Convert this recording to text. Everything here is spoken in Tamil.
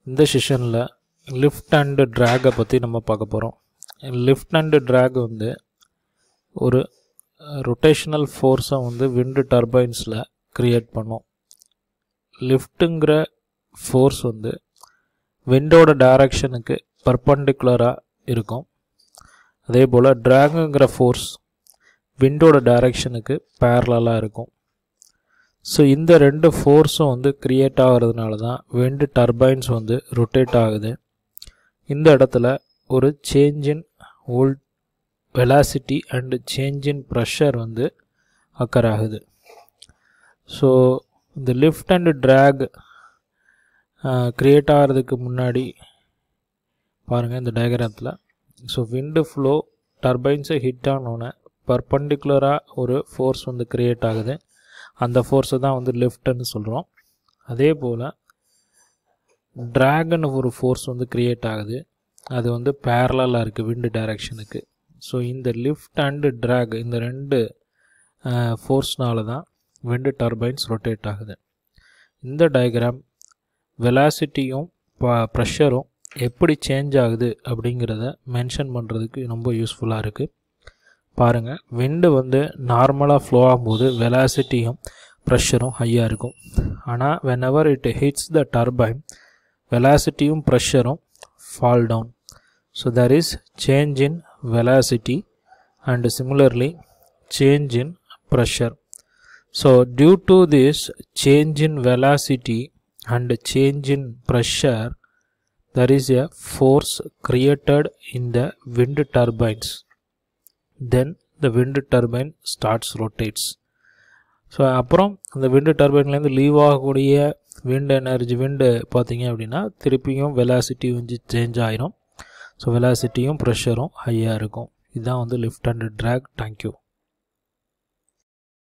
இந்த செஷனில் லிஃப்ட் அண்டு ட்ராகை பற்றி நம்ம பார்க்க போகிறோம் லிஃப்ட் அண்டு ட்ராக் வந்து ஒரு ரொட்டேஷனல் ஃபோர்ஸை வந்து விண்டு டர்பைன்ஸில் க்ரியேட் பண்ணும் லிஃப்ட்டுங்கிற ஃபோர்ஸ் வந்து விண்டோட டைரக்ஷனுக்கு பர்பண்டிகுலராக இருக்கும் அதே போல் ட்ராகுங்கிற ஃபோர்ஸ் விண்டோட டைரக்ஷனுக்கு பேரலாக இருக்கும் ஸோ இந்த ரெண்டு ஃபோர்ஸும் வந்து க்ரியேட் ஆகிறதுனால தான் விண்டு டர்பைன்ஸ் வந்து ரொட்டேட் ஆகுது இந்த இடத்துல ஒரு change in old velocity and change in pressure வந்து அக்கர் ஆகுது ஸோ இந்த லிஃப்ட் அண்டு ட்ராக் க்ரியேட் ஆகிறதுக்கு முன்னாடி பாருங்கள் இந்த டயக்ராமத்தில் ஸோ விண்டு ஃப்ளோ டர்பைன்ஸை ஹிட் ஆனோன்னே பர்பண்டிகுலராக ஒரு ஃபோர்ஸ் வந்து க்ரியேட் ஆகுது அந்த ஃபோர்ஸை தான் வந்து லிஃப்ட்னு சொல்கிறோம் அதே போல் ட்ராகன் ஒரு ஃபோர்ஸ் வந்து க்ரியேட் ஆகுது அது வந்து பேரலாக இருக்குது விண்டு டைரக்ஷனுக்கு ஸோ இந்த லிஃப்ட் அண்டு ட்ராக் இந்த ரெண்டு ஃபோர்ஸ்னால தான் விண்டு டர்பைன்ஸ் ரொட்டேட் ஆகுது இந்த டயக்ராம் வெலாசிட்டியும் ப்ரெஷரும் எப்படி சேஞ்ச் ஆகுது அப்படிங்கிறத மென்ஷன் பண்ணுறதுக்கு ரொம்ப யூஸ்ஃபுல்லாக இருக்குது பாருங்கள் விண்டு வந்து நார்மலாக ஃப்ளோ ஆகும்போது வெலாசிட்டியும் ப்ரெஷரும் ஹையாக இருக்கும் ஆனால் whenever it hits the turbine வெலாசிட்டியும் ப்ரெஷரும் fall down so there is change in velocity and similarly change in pressure so due to this change in velocity and change in pressure there is a force created in the wind turbines then the wind turbine starts rotates so அப்புறம் அந்த விண்டு டர்பைன்லேருந்து லீவ் ஆகக்கூடிய விண்ட் எனர்ஜி விண்டு பார்த்தீங்க அப்படின்னா திருப்பியும் வெலாசிட்டி வந்து சேஞ்ச் ஆயிரும் ஸோ வெலாசிட்டியும் ப்ரெஷரும் ஹையாக இருக்கும் இதுதான் வந்து லிஃப்ட் அண்ட் ட்ராக் தேங்க்யூ